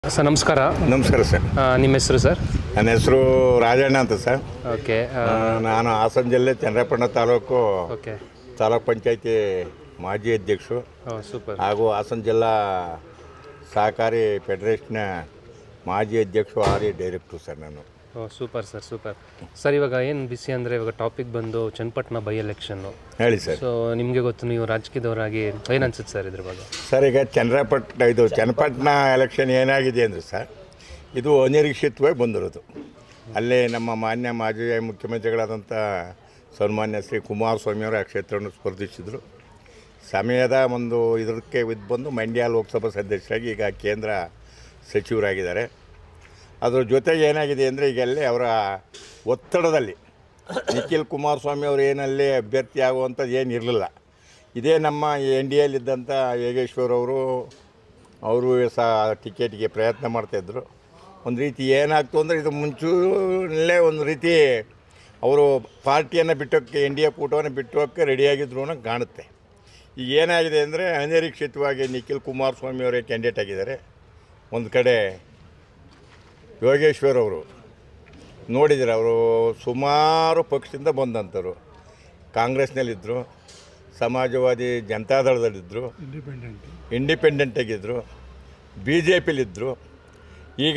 Sir ನಮಸ್ಕಾರ ನಮಸ್ಕಾರ sir ಆ, ನಿಮ್ಮ ಹೆಸರು ಸರ್ ನನ್ನ ಹೆಸರು ರಾಜಣ್ಣ ಅಂತ ಸರ್ ಓಕೆ ಆ, ನಾನು ಹಾಸನ ಜಿಲ್ಲೆ ಚಂದ್ರಪಟ್ಟಣ ತಾಲೂಕು ಓಕೆ ತಾಲೂಕ್ ಪಂಚಾಯತಿ ಮಾಜಿ ಅಧ್ಯಕ್ಷರು ಸೂಪರ್ ಹಾಗೂ ಹಾಸನ ಜಿಲ್ಲಾ ಸಹಕಾರಿ ಫೆಡರೇಷನ್ನ ಮಾಜಿ ಅಧ್ಯಕ್ಷರು ಆರಿ ಡೈರೆಕ್ಟ್ರು ಸರ್ ನಾನು ಓ ಸೂಪರ್ ಸರ್ ಸೂಪರ್ ಸರ್ ಇವಾಗ ಏನು ಬಿಸಿ ಅಂದರೆ ಇವಾಗ ಟಾಪಿಕ್ ಬಂದು ಚನ್ನಪಟ್ಟಣ ಬೈ ಎಲೆಕ್ಷನ್ನು ಹೇಳಿ ಸರ್ ಸೊ ನಿಮಗೆ ಗೊತ್ತು ನೀವು ರಾಜಕೀಯದವರಾಗಿ ಏನು ಅನ್ಸುತ್ತೆ ಸರ್ ಇದ್ರ ಬಗ್ಗೆ ಸರ್ ಈಗ ಚಂದ್ರಪಟ್ಟಣ ಇದು ಚನ್ನಪಟ್ಟಣ ಎಲೆಕ್ಷನ್ ಏನಾಗಿದೆ ಅಂದರೆ ಸರ್ ಇದು ಅನಿರೀಕ್ಷಿತವಾಗಿ ಬಂದಿರೋದು ಅಲ್ಲೇ ನಮ್ಮ ಮಾನ್ಯ ಮಾಜಿ ಮುಖ್ಯಮಂತ್ರಿಗಳಾದಂಥ ಸನ್ಮಾನ್ಯ ಶ್ರೀ ಕುಮಾರಸ್ವಾಮಿಯವರು ಆ ಕ್ಷೇತ್ರವನ್ನು ಸ್ಪರ್ಧಿಸಿದರು ಸಮಯದ ಒಂದು ಇದಕ್ಕೆ ಇದು ಬಂದು ಮಂಡ್ಯ ಲೋಕಸಭಾ ಸದಸ್ಯರಾಗಿ ಈಗ ಕೇಂದ್ರ ಸಚಿವರಾಗಿದ್ದಾರೆ ಅದ್ರ ಜೊತೆಗೆ ಏನಾಗಿದೆ ಅಂದರೆ ಈಗ ಅಲ್ಲೇ ಅವರ ಒತ್ತಡದಲ್ಲಿ ನಿಖಿಲ್ ಕುಮಾರಸ್ವಾಮಿ ಅವರು ಏನಲ್ಲಿ ಅಭ್ಯರ್ಥಿ ಆಗುವಂಥದ್ದು ಏನು ಇರಲಿಲ್ಲ ಇದೇ ನಮ್ಮ ಎನ್ ಡಿ ಎಲ್ಲಿದ್ದಂಥ ಯೋಗೇಶ್ವರ್ ಅವರು ಅವರು ಸಹ ಟಿಕೆಟ್ಗೆ ಪ್ರಯತ್ನ ಮಾಡ್ತಾಯಿದ್ರು ಒಂದು ರೀತಿ ಏನಾಗ್ತು ಅಂದರೆ ಇದು ಮುಂಚೂನಲ್ಲೇ ಒಂದು ರೀತಿ ಅವರು ಪಾರ್ಟಿಯನ್ನು ಬಿಟ್ಟೋಕ್ಕೆ ಎನ್ ಡಿ ಎ ಕೂಟವನ್ನು ಬಿಟ್ಟೋಕ್ಕೆ ರೆಡಿಯಾಗಿದ್ರು ಅನ್ನೋ ಕಾಣುತ್ತೆ ಈಗ ಏನಾಗಿದೆ ಅಂದರೆ ಅನಿರೀಕ್ಷಿತವಾಗಿ ನಿಖಿಲ್ ಕುಮಾರಸ್ವಾಮಿ ಅವರೇ ಕ್ಯಾಂಡಿಡೇಟ್ ಆಗಿದ್ದಾರೆ ಒಂದು ಕಡೆ ಯೋಗೇಶ್ವರ್ ಅವರು ನೋಡಿದರೆ ಅವರು ಸುಮಾರು ಪಕ್ಷದಿಂದ ಬಂದಂಥವ್ರು ಕಾಂಗ್ರೆಸ್ನಲ್ಲಿದ್ದರು ಸಮಾಜವಾದಿ ಜನತಾದಳದಲ್ಲಿದ್ದರು ಇಂಡಿಪೆಂಡೆಂಟ್ ಆಗಿದ್ದರು ಬಿ ಜೆ ಪಿಲಿದ್ದರು ಈಗ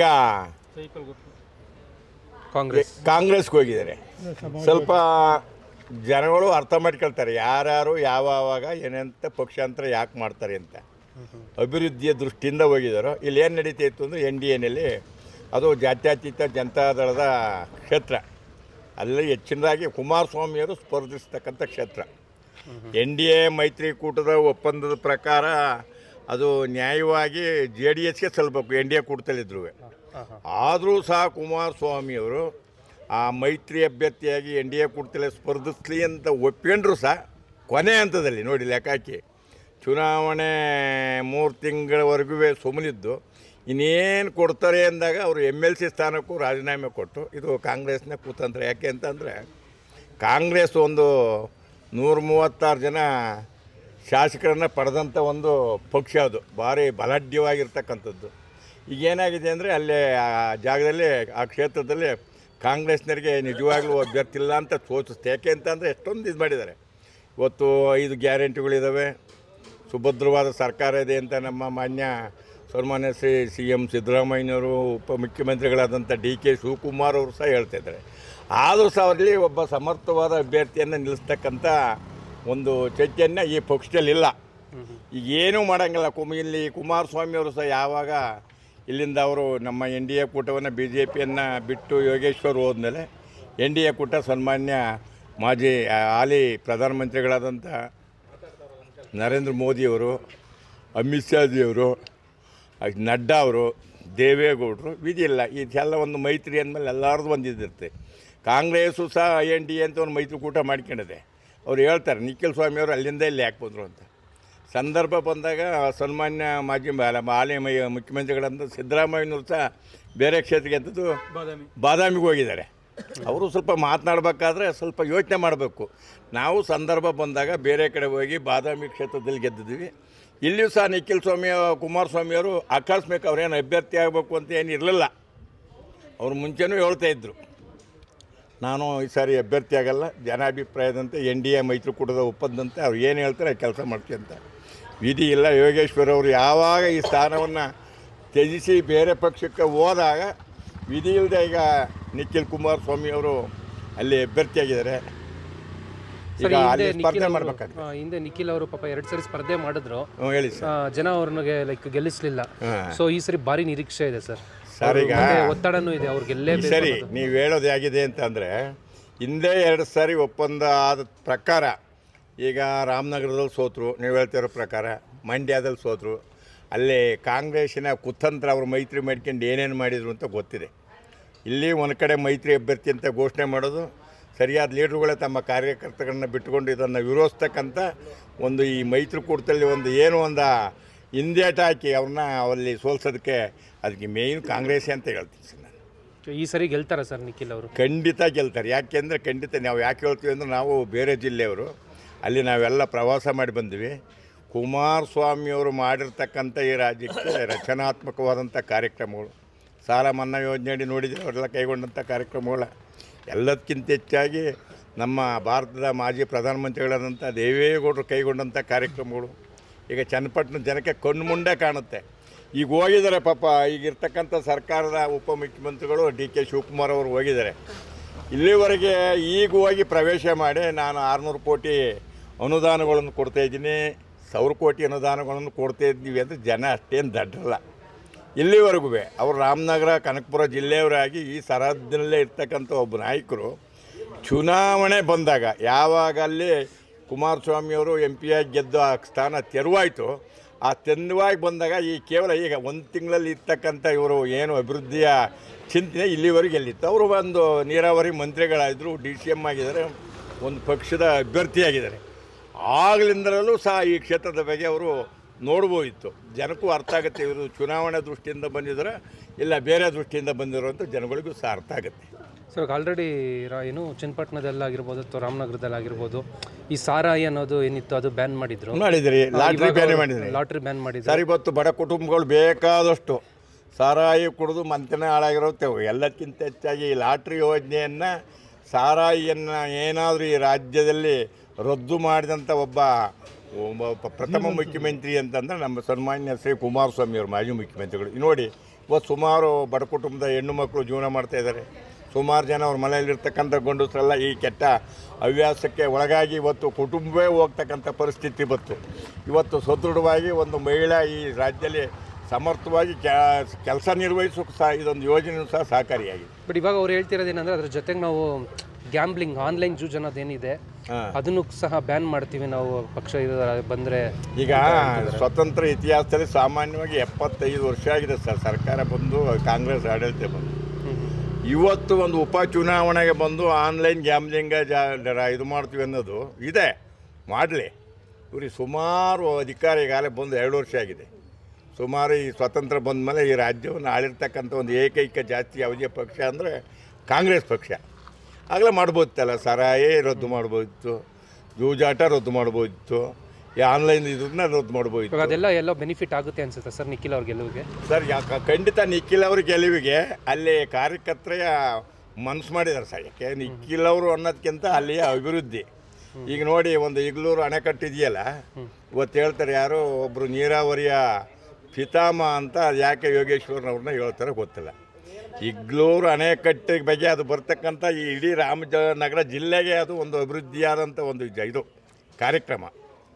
ಕಾಂಗ್ರೆಸ್ ಕಾಂಗ್ರೆಸ್ಗೆ ಹೋಗಿದ್ದಾರೆ ಸ್ವಲ್ಪ ಜನಗಳು ಅರ್ಥ ಮಾಡ್ಕೊಳ್ತಾರೆ ಯಾರ್ಯಾರು ಯಾವಾಗ ಏನಂತ ಪಕ್ಷಾಂತರ ಯಾಕೆ ಮಾಡ್ತಾರೆ ಅಂತ ಅಭಿವೃದ್ಧಿಯ ದೃಷ್ಟಿಯಿಂದ ಹೋಗಿದ್ದಾರೋ ಇಲ್ಲಿ ಏನು ನಡೀತಾ ಇತ್ತು ಅಂದರೆ ಎನ್ ಡಿ ಎನಲ್ಲಿ ಅದು ಜಾತ್ಯತೀತ ಜನತಾದಳದ ಕ್ಷೇತ್ರ ಅಲ್ಲಿ ಹೆಚ್ಚಿನದಾಗಿ ಕುಮಾರಸ್ವಾಮಿಯವರು ಸ್ಪರ್ಧಿಸ್ತಕ್ಕಂಥ ಕ್ಷೇತ್ರ ಎನ್ ಡಿ ಎ ಮೈತ್ರಿಕೂಟದ ಒಪ್ಪಂದದ ಪ್ರಕಾರ ಅದು ನ್ಯಾಯವಾಗಿ ಜೆ ಡಿ ಎಸ್ಗೆ ಸಲ್ಲಬೇಕು ಎನ್ ಡಿ ಎ ಕೂಟದಲ್ಲಿದ್ರು ಹಾಂ ಹಾಂ ಆದರೂ ಸಹ ಕುಮಾರಸ್ವಾಮಿಯವರು ಆ ಮೈತ್ರಿ ಅಭ್ಯರ್ಥಿಯಾಗಿ ಎನ್ ಡಿ ಎ ಕೂಟದಲ್ಲಿ ಸ್ಪರ್ಧಿಸ್ಲಿ ಅಂತ ಒಪ್ಕೊಂಡ್ರು ಸಹ ಕೊನೆ ಹಂತದಲ್ಲಿ ನೋಡಿ ಲೆಕ್ಕ ಹಾಕಿ ಚುನಾವಣೆ ಮೂರು ತಿಂಗಳವರೆಗೂ ಸುಮ್ಮನಿದ್ದು ಇನ್ನೇನು ಕೊಡ್ತಾರೆ ಅಂದಾಗ ಅವರು ಎಮ್ ಎಲ್ ಸಿ ಸ್ಥಾನಕ್ಕೂ ರಾಜೀನಾಮೆ ಕೊಟ್ಟು ಇದು ಕಾಂಗ್ರೆಸ್ನ ಕುತಂತ್ರ ಯಾಕೆ ಅಂತಂದರೆ ಕಾಂಗ್ರೆಸ್ ಒಂದು ನೂರ ಮೂವತ್ತಾರು ಜನ ಶಾಸಕರನ್ನು ಪಡೆದಂಥ ಒಂದು ಪಕ್ಷ ಅದು ಭಾರಿ ಬಲಾಢ್ಯವಾಗಿರ್ತಕ್ಕಂಥದ್ದು ಈಗ ಏನಾಗಿದೆ ಅಂದರೆ ಅಲ್ಲೇ ಆ ಜಾಗದಲ್ಲಿ ಆ ಕ್ಷೇತ್ರದಲ್ಲಿ ಕಾಂಗ್ರೆಸ್ನರಿಗೆ ನಿಜವಾಗ್ಲೂ ಅಭ್ಯರ್ಥಿ ಇಲ್ಲ ಅಂತ ತೋಚಿಸುತ್ತೆ ಯಾಕೆ ಅಂತಂದರೆ ಎಷ್ಟೊಂದು ಇದು ಮಾಡಿದ್ದಾರೆ ಇವತ್ತು ಐದು ಗ್ಯಾರಂಟಿಗಳಿದ್ದಾವೆ ಸುಭದ್ರವಾದ ಸರ್ಕಾರ ಇದೆ ಅಂತ ನಮ್ಮ ಮಾನ್ಯ ಸನ್ಮಾನ್ಯ ಶ್ರೀ ಸಿ ಎಂ ಸಿದ್ದರಾಮಯ್ಯನವರು ಉಪಮುಖ್ಯಮಂತ್ರಿಗಳಾದಂಥ ಡಿ ಕೆ ಶಿವಕುಮಾರ್ ಅವರು ಸಹ ಹೇಳ್ತಾ ಇದ್ದಾರೆ ಆದರೂ ಸಹ ಅವರಲ್ಲಿ ಒಬ್ಬ ಸಮರ್ಥವಾದ ಅಭ್ಯರ್ಥಿಯನ್ನು ನಿಲ್ಲಿಸ್ತಕ್ಕಂಥ ಒಂದು ಚೈತನ್ಯ ಈ ಪಕ್ಷದಲ್ಲಿಲ್ಲ ಈಗ ಏನೂ ಮಾಡೋಂಗಿಲ್ಲ ಕುಮ್ ಇಲ್ಲಿ ಕುಮಾರಸ್ವಾಮಿ ಅವರು ಸಹ ಯಾವಾಗ ಇಲ್ಲಿಂದ ಅವರು ನಮ್ಮ ಎನ್ ಡಿ ಎ ಕೂಟವನ್ನು ಬಿ ಜೆ ಪಿಯನ್ನು ಬಿಟ್ಟು ಯೋಗೇಶ್ವರ್ ಹೋದ್ಮೇಲೆ ಎನ್ ಡಿ ಎ ಕೂಟ ಸನ್ಮಾನ್ಯ ಮಾಜಿ ಆ, ಹಾಲಿ ಪ್ರಧಾನಮಂತ್ರಿಗಳಾದಂಥ ನರೇಂದ್ರ ಮೋದಿಯವರು ಅಮಿತ್ ಶಾಜಿಯವರು ಹಾಗೆ ನಡ್ಡಾ ಅವರು ದೇವೇಗೌಡರು ವಿಧಿಯಿಲ್ಲ ಇದೆಲ್ಲ ಒಂದು ಮೈತ್ರಿ ಅಂದಮೇಲೆ ಎಲ್ಲರದು ಒಂದು ಇದಿರುತ್ತೆ ಕಾಂಗ್ರೆಸ್ಸು ಸಹ ಐ ಎನ್ ಡಿ ಎ ಅಂತ ಒಂದು ಮೈತ್ರಿಕೂಟ ಮಾಡ್ಕೊಂಡಿದೆ ಅವ್ರು ಹೇಳ್ತಾರೆ ನಿಖಿಲ್ ಸ್ವಾಮಿಯವರು ಅಲ್ಲಿಂದ ಇಲ್ಲಿ ಯಾಕೆ ಬಂದರು ಅಂತ ಸಂದರ್ಭ ಬಂದಾಗ ಸನ್ಮಾನ್ಯ ಮಾಜಿ ಅಲ್ಲ, ಹಾಲಿ ಮೈ ಮುಖ್ಯಮಂತ್ರಿಗಳಂತ ಸಿದ್ದರಾಮಯ್ಯನವರು ಸಹ ಬೇರೆ ಕ್ಷೇತ್ರಕ್ಕೆ ಅಂತದ್ದು ಬಾದಾಮಿಗೆ ಹೋಗಿದ್ದಾರೆ ಅವರು ಸ್ವಲ್ಪ ಮಾತನಾಡಬೇಕಾದ್ರೆ ಸ್ವಲ್ಪ ಯೋಚನೆ ಮಾಡಬೇಕು ನಾವು ಸಂದರ್ಭ ಬಂದಾಗ ಬೇರೆ ಕಡೆ ಹೋಗಿ ಬಾದಾಮಿ ಕ್ಷೇತ್ರದಲ್ಲಿ ಗೆದ್ದಿದ್ವಿ ಇಲ್ಲಿಯೂ ಸಹ ನಿಖಿಲ್ ಸ್ವಾಮಿ ಕುಮಾರಸ್ವಾಮಿಯವರು ಆಕಸ್ಮಿಕ ಅವ್ರೇನು ಅಭ್ಯರ್ಥಿ ಆಗಬೇಕು ಅಂತ ಏನು ಇರಲಿಲ್ಲ ಅವ್ರು ಮುಂಚೆನೂ ಹೇಳ್ತಾ ಇದ್ದರು ನಾನು ಈ ಸಾರಿ ಅಭ್ಯರ್ಥಿ ಆಗಲ್ಲ ಜನಾಭಿಪ್ರಾಯದಂತೆ ಎನ್ ಡಿ ಎ ಮೈತ್ರಿಕೂಟದ ಒಪ್ಪಂದಂತೆ ಅವ್ರು ಏನು ಹೇಳ್ತಾರೆ ಕೆಲಸ ಮಾಡ್ತೀವಿ ಅಂತ ವಿಧಿ ಇಲ್ಲ ಯೋಗೇಶ್ವರ್ ಅವರು ಯಾವಾಗ ಈ ಸ್ಥಾನವನ್ನು ತ್ಯಜಿಸಿ ಬೇರೆ ಪಕ್ಷಕ್ಕೆ ಹೋದಾಗ ವಿಧಿ ಇಲ್ಲದೆ ಈಗ ನಿಖಿಲ್ ಕುಮಾರಸ್ವಾಮಿ ಅವರು ಅಲ್ಲಿ ಅಭ್ಯರ್ಥಿಯಾಗಿದ್ದಾರೆ ಸರ್ ಈಗ ಹಿಂದೆ ಅಲ್ಲಿ ನಿಖಿಲ್ ಸ್ಪರ್ಧೆ ಅವರು ಮಾಡಬೇಕಾಗ್ತದೆ ಆ, ಹಿಂದೆ ನಿಖಿಲ್ ಅವರು ಪಾಪ ಎರಡು ಸರಿ ಸ್ಪರ್ಧೆ ಮಾಡಿದ್ರು ಹ್ಞೂ ಹೇಳಿ ಸರ್ ಆ, ಜನ ಅವ್ರನ್ನಿಗೆ ಲೈಕ್ ಗೆಲ್ಲಿಸ್ಲಿಲ್ಲ ಹಾಂ. ಸೊ ಈ ಸರಿ ಭಾರಿ ನಿರೀಕ್ಷೆ ಇದೆ ಸರ್ ಸರ್ ಈಗ ಮುಂದೆ ಒತ್ತಡನೂ ಇದೆ ಅವ್ರು ಗೆಲ್ಲೇಬೇಕು ಸರಿ ಅನ್ನೋದು. ನೀವು ಹೇಳೋದು ಹೇಗಿದೆ ಅಂತಂದರೆ ಹಿಂದೆ ಎರಡು ಸಾರಿ ಒಪ್ಪಂದ ಆದ ಪ್ರಕಾರ ಈಗ ರಾಮನಗರದಲ್ಲಿ ಸೋತರು ನೀವು ಹೇಳ್ತಿರೋ ಪ್ರಕಾರ ಮಂಡ್ಯದಲ್ಲಿ ಸೋತರು ಅಲ್ಲಿ ಕಾಂಗ್ರೆಸ್ಸಿನ ಕುತಂತ್ರ ಅವರು ಮೈತ್ರಿ ಮಾಡ್ಕೊಂಡು ಏನೇನು ಮಾಡಿದರು ಅಂತ ಗೊತ್ತಿದೆ ಇಲ್ಲಿ ಒಂದು ಕಡೆ ಮೈತ್ರಿ ಅಭ್ಯರ್ಥಿ ಅಂತ ಘೋಷಣೆ ಮಾಡೋದು ಸರಿಯಾದ ಲೀಡ್ರುಗಳೇ ತಮ್ಮ ಕಾರ್ಯಕರ್ತರನ್ನ ಬಿಟ್ಟುಕೊಂಡು ಇದನ್ನು ವಿರೋಧಿಸ್ತಕ್ಕಂಥ ಒಂದು ಈ ಮೈತ್ರಿಕೂಟದಲ್ಲಿ ಒಂದು ಏನು ಒಂದು ಹಿಂದೇಟ ಹಾಕಿ ಅವ್ರನ್ನ ಅಲ್ಲಿ ಸೋಲ್ಸೋದಕ್ಕೆ ಅದಕ್ಕೆ ಮೇಯ್ನ್ ಕಾಂಗ್ರೆಸ್ಸೇ ಅಂತ ಹೇಳ್ತೀನಿ ಸರ್ ನಾನು ಈ ಸರಿ ಗೆಲ್ತಾರ ಸರ್ ನಿಖಿಲ್ ಅವರು ಖಂಡಿತ ಗೆಲ್ತಾರೆ ಯಾಕೆಂದರೆ ಖಂಡಿತ ನಾವು ಯಾಕೆ ಹೇಳ್ತೀವಿ ಅಂದರೆ ನಾವು ಬೇರೆ ಜಿಲ್ಲೆಯವರು ಅಲ್ಲಿ ನಾವೆಲ್ಲ ಪ್ರವಾಸ ಮಾಡಿ ಬಂದ್ವಿ ಕುಮಾರಸ್ವಾಮಿಯವರು ಮಾಡಿರ್ತಕ್ಕಂಥ ಈ ರಾಜ್ಯಕ್ಕೆ ರಚನಾತ್ಮಕವಾದಂಥ ಕಾರ್ಯಕ್ರಮಗಳು ಸಾಲ ಮನ್ನಾ ಯೋಜನೆಯಡಿ ನೋಡಿದರೆ ಅವರೆಲ್ಲ ಕೈಗೊಂಡಂಥ ಕಾರ್ಯಕ್ರಮಗಳ ಎಲ್ಲದಕ್ಕಿಂತ ಹೆಚ್ಚಾಗಿ ನಮ್ಮ ಭಾರತದ ಮಾಜಿ ಪ್ರಧಾನಮಂತ್ರಿಗಳಾದಂಥ ದೇವೇಗೌಡರು ಕೈಗೊಂಡಂಥ ಕಾರ್ಯಕ್ರಮಗಳು ಈಗ ಚನ್ನಪಟ್ಟಣ ಜನಕ್ಕೆ ಕಣ್ಣು ಮುಂದೆ ಕಾಣುತ್ತೆ ಈಗ ಹೋಗಿದ್ದಾರೆ ಪಾಪ ಈಗ ಇರ್ತಕ್ಕಂಥ ಸರ್ಕಾರದ ಉಪಮುಖ್ಯಮಂತ್ರಿಗಳು ಡಿ ಕೆ ಶಿವಕುಮಾರ್ ಅವರು ಹೋಗಿದ್ದಾರೆ ಇಲ್ಲಿವರೆಗೆ ಈಗ ಹೋಗಿ ಪ್ರವೇಶ ಮಾಡಿ ನಾನು ಆರುನೂರು ಕೋಟಿ ಅನುದಾನಗಳನ್ನು ಕೊಡ್ತಾ ಇದ್ದೀನಿ ಸಾವಿರ ಕೋಟಿ ಅನುದಾನಗಳನ್ನು ಕೊಡ್ತಾ ಇದ್ದೀವಿ ಅಂತ ಜನ ಅಷ್ಟೇನು ದಡ್ಡಲ್ಲ ಇಲ್ಲಿವರೆಗೂ ಅವರು ರಾಮನಗರ ಕನಕಪುರ ಜಿಲ್ಲೆಯವರಾಗಿ ಈ ಸರಹದ್ದಿನಲ್ಲೇ ಇರ್ತಕ್ಕಂಥ ಒಬ್ಬ ನಾಯಕರು ಚುನಾವಣೆ ಬಂದಾಗ ಯಾವಾಗ ಅಲ್ಲಿ ಕುಮಾರಸ್ವಾಮಿಯವರು ಎಂ ಪಿಯಾಗಿ ಗೆದ್ದು ಆ ಸ್ಥಾನ ತೆರವಾಯಿತು ಆ ತೆರವಾಗಿ ಬಂದಾಗ ಈ ಕೇವಲ ಈಗ ಒಂದು ತಿಂಗಳಲ್ಲಿ ಇರ್ತಕ್ಕಂಥ ಇವರು ಏನು ಅಭಿವೃದ್ಧಿಯ ಚಿಂತನೆ ಇಲ್ಲಿವರೆಗೆ ಎಲ್ಲಿತ್ತು ಅವರು ಒಂದು ನೀರಾವರಿ ಮಂತ್ರಿಗಳಾದರು ಡಿ ಸಿ ಎಮ್ ಆಗಿದ್ದಾರೆ ಒಂದು ಪಕ್ಷದ ಅಭ್ಯರ್ಥಿಯಾಗಿದ್ದಾರೆ ಆಗಲಿಂದಲೂ ಸಹ ಈ ಕ್ಷೇತ್ರದ ಬಗ್ಗೆ ಅವರು ನೋಡ್ಬೋದಿತ್ತು ಜನಕ್ಕೂ ಅರ್ಥ ಆಗುತ್ತೆ ಇವರು ಚುನಾವಣೆ ದೃಷ್ಟಿಯಿಂದ ಬಂದಿದ್ದಾರೆ ಇಲ್ಲ ಬೇರೆ ದೃಷ್ಟಿಯಿಂದ ಬಂದಿರೋ ಅಂತ ಜನಗಳಿಗೂ ಸಹ ಅರ್ಥ ಆಗುತ್ತೆ ಸರ್ ಆಲ್ರೆಡಿ ಏನು ಚನ್ನಪಟ್ಟಣದಲ್ಲಾಗಿರ್ಬೋದು ಅಥವಾ ರಾಮನಗರದಲ್ಲಾಗಿರ್ಬೋದು ಈ ಸಾರಾಯಿ ಅನ್ನೋದು ಏನಿತ್ತು ಅದು ಬ್ಯಾನ್ ಮಾಡಿದ್ರು ಮಾಡಿದ್ರಿ ಲಾಟ್ರಿ ಬೇರೆ ಮಾಡಿದ್ರಿ ಲಾಟ್ರಿ ಬ್ಯಾನ್ ಮಾಡಿದ್ರು ಸರ್ ಇವತ್ತು ಬಡ ಕುಟುಂಬಗಳು ಬೇಕಾದಷ್ಟು ಸಾರಾಯಿ ಕುಡಿದು ಮಂತನೇ ಹಾಳಾಗಿರುತ್ತೆ ಎಲ್ಲಕ್ಕಿಂತ ಹೆಚ್ಚಾಗಿ ಈ ಲಾಟ್ರಿ ಯೋಜನೆಯನ್ನು ಸಾರಾಯಿಯನ್ನು ಏನಾದರೂ ಈ ರಾಜ್ಯದಲ್ಲಿ ರದ್ದು ಮಾಡಿದಂಥ ಒಬ್ಬ ಒಬ್ಬ ಪ- ಪ್ರಥಮ ಮುಖ್ಯಮಂತ್ರಿ ಅಂತಂದ್ರೆ ನಮ್ಮ ಸನ್ಮಾನ್ಯ ಶ್ರೀ ಕುಮಾರಸ್ವಾಮಿ ಅವರು ಮಾಜಿ ಮುಖ್ಯಮಂತ್ರಿಗಳು ಈ ನೋಡಿ ಇವತ್ತು ಸುಮಾರು ಬಡ ಕುಟುಂಬದ ಹೆಣ್ಣು ಮಕ್ಕಳು ಜೀವನ ಮಾಡ್ತಾ ಇದ್ದಾರೆ ಸುಮಾರು ಜನ ಅವ್ರ ಮನೆಯಲ್ಲಿರ್ತಕ್ಕಂಥ ಗಂಡಸರೆಲ್ಲ ಈ ಕೆಟ್ಟ ಹವ್ಯಾಸಕ್ಕೆ ಒಳಗಾಗಿ ಇವತ್ತು ಕುಟುಂಬವೇ ಹೋಗ್ತಕ್ಕಂಥ ಪರಿಸ್ಥಿತಿ ಬಂತು ಇವತ್ತು ಸದೃಢವಾಗಿ ಒಂದು ಮಹಿಳಾ ಈ ರಾಜ್ಯದಲ್ಲಿ ಸಮರ್ಥವಾಗಿ ಕೆಲಸ ನಿರ್ವಹಿಸೋಕೆ ಸಹ ಇದೊಂದು ಯೋಜನೆಯೂ ಸಹ ಸಹಕಾರಿಯಾಗಿದೆ ಬಟ್ ಇವಾಗ ಅವ್ರು ಹೇಳ್ತಿರೋದು ಏನಂದ್ರೆ ಅದ್ರ ಜೊತೆಗೆ ನಾವು ಗ್ಯಾಂಬ್ಲಿಂಗ್ ಆನ್ಲೈನ್ ಜೂಜ್ ಅನ್ನೋದೇನಿದೆ ಹಾಂ ಅದನ್ನು ಸಹ ಬ್ಯಾನ್ ಮಾಡ್ತೀವಿ ನಾವು ಪಕ್ಷ ಇದು ಬಂದರೆ ಈಗ ಸ್ವತಂತ್ರ ಇತಿಹಾಸದಲ್ಲಿ ಸಾಮಾನ್ಯವಾಗಿ ಎಪ್ಪತ್ತೈದು ವರ್ಷ ಆಗಿದೆ ಸರ್ ಸರ್ಕಾರ ಬಂದು ಕಾಂಗ್ರೆಸ್ ಆಡಳಿತ ಬಂದು ಇವತ್ತು ಒಂದು ಉಪ ಚುನಾವಣೆಗೆ ಬಂದು ಆನ್ಲೈನ್ ಗ್ಯಾಮ್ಲಿಂಗ ಜಾ ರ- ಇದು ಮಾಡ್ತೀವಿ ಅನ್ನೋದು ಇದೆ ಮಾಡಲಿ ಇವ್ರಿಗೆ ಸುಮಾರು ಅಧಿಕಾರ ಈಗಾಗಲೇ ಬಂದು ಎರಡು ವರ್ಷ ಆಗಿದೆ ಸುಮಾರು ಈ ಸ್ವತಂತ್ರ ಬಂದ ಮೇಲೆ ಈ ರಾಜ್ಯವನ್ನು ಆಳಿರ್ತಕ್ಕಂಥ ಒಂದು ಏಕೈಕ ಜಾತಿ ಯಾವುದೇ ಪಕ್ಷ ಅಂದರೆ ಕಾಂಗ್ರೆಸ್ ಪಕ್ಷ ಆಗಲೇ ಮಾಡ್ಬೋದಿತ್ತಲ್ಲ ಸರಾಯಿ ರದ್ದು ಮಾಡ್ಬೋದಿತ್ತು ಜೂಜಾಟ ರದ್ದು ಮಾಡ್ಬೋದಿತ್ತು ಈ ಆನ್ಲೈನ್ ಇದನ್ನ ರದ್ದು ಮಾಡ್ಬೋದಿತ್ತು ಇವಾಗ ಅದೆಲ್ಲ ಎಲ್ಲ ಬೆನಿಫಿಟ್ ಆಗುತ್ತೆ ಅನ್ಸುತ್ತೆ ಸರ್ ನಿಖಿಲ್ ಅವ್ರ ಗೆಲುವಿಗೆ ಸರ್ ಯಾಕೆ ಖಂಡಿತ ನಿಖಿಲ್ ಅವ್ರ ಗೆಲುವಿಗೆ ಅಲ್ಲಿ ಕಾರ್ಯಕರ್ತರೆಯ ಮನಸ್ಸು ಮಾಡಿದ್ದಾರೆ ಸರ್ ಯಾಕೆ ನಿಖಿಲ್ ಅವರು ಅನ್ನೋದಕ್ಕಿಂತ ಅಲ್ಲಿಯ ಅಭಿವೃದ್ಧಿ ಈಗ ನೋಡಿ ಒಂದು ಇಗ್ಲೂರು ಅಣೆಕಟ್ಟು ಇದೆಯಲ್ಲ ಇವತ್ತು ಹೇಳ್ತಾರೆ ಯಾರೋ ಒಬ್ಬರು ನೀರಾವರಿಯ ಪಿತಾಮ ಅಂತ ಅದು ಯಾಕೆ ಯೋಗೇಶ್ವರನವ್ರನ್ನ ಹೇಳ್ತಾರೆ ಗೊತ್ತಿಲ್ಲ ಇಗ್ಲೂರು ಅಣೆಕಟ್ಟಿನ ಬಗ್ಗೆ ಅದು ಬರ್ತಕ್ಕಂಥ ಈ ಇಡೀ ರಾಮನಗರ ಜಿಲ್ಲೆಗೆ ಅದು ಒಂದು ಅಭಿವೃದ್ಧಿಯಾದಂಥ ಒಂದು ಜ- ಇದು ಕಾರ್ಯಕ್ರಮ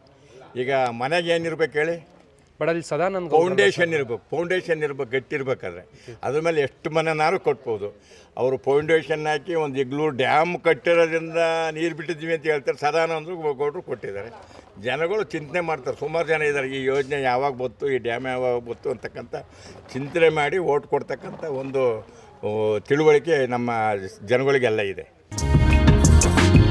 ಈಗ ಮನೆಗೆ ಏನಿರ್ಬೇಕು ಹೇಳಿ ಬಟ್ ಅಲ್ಲಿ ಸದಾನಂದ ಗೌಡ ಫೌಂಡೇಶನ್ ಇರ್ಬೇಕು ಫೌಂಡೇಶನ್ ಇರ್ಬೇಕು ಗಟ್ಟಿರ್ಬೇಕಾದ್ರೆ ಅದ್ರ ಮೇಲೆ ಎಷ್ಟು ಮನೆನಾರು ಕೊಟ್ಬೋದು ಅವರು ಫೌಂಡೇಶನ್ ಹಾಕಿ ಒಂದು ಇಗ್ಲೂರು ಡ್ಯಾಮ್ ಕಟ್ಟಿರೋದ್ರಿಂದ ನೀರು ಬಿಟ್ಟಿದ್ವಿ ಅಂತ ಹೇಳ್ತಾರೆ ಸದಾನಂದ್ರು ಗೌಡರು ಕೊಟ್ಟಿದ್ದಾರೆ ಜನಗಳು ಚಿಂತನೆ ಮಾಡ್ತಾರೆ ಸುಮಾರು ಜನ ಇದ್ದಾರೆ ಈ ಯೋಜನೆ ಯಾವಾಗ ಬತ್ತು ಈ ಡ್ಯಾಮ್ ಯಾವಾಗ ಬತ್ತು ಅಂತಕ್ಕಂಥ ಚಿಂತನೆ ಮಾಡಿ ಓಟ್ ಕೊಡ್ತಕ್ಕಂಥ ಒಂದು ಆ, ತಿಳುವಳಿಕೆ ನಮ್ಮ ಜನಗಳಿಗೆಲ್ಲ ಇದೆ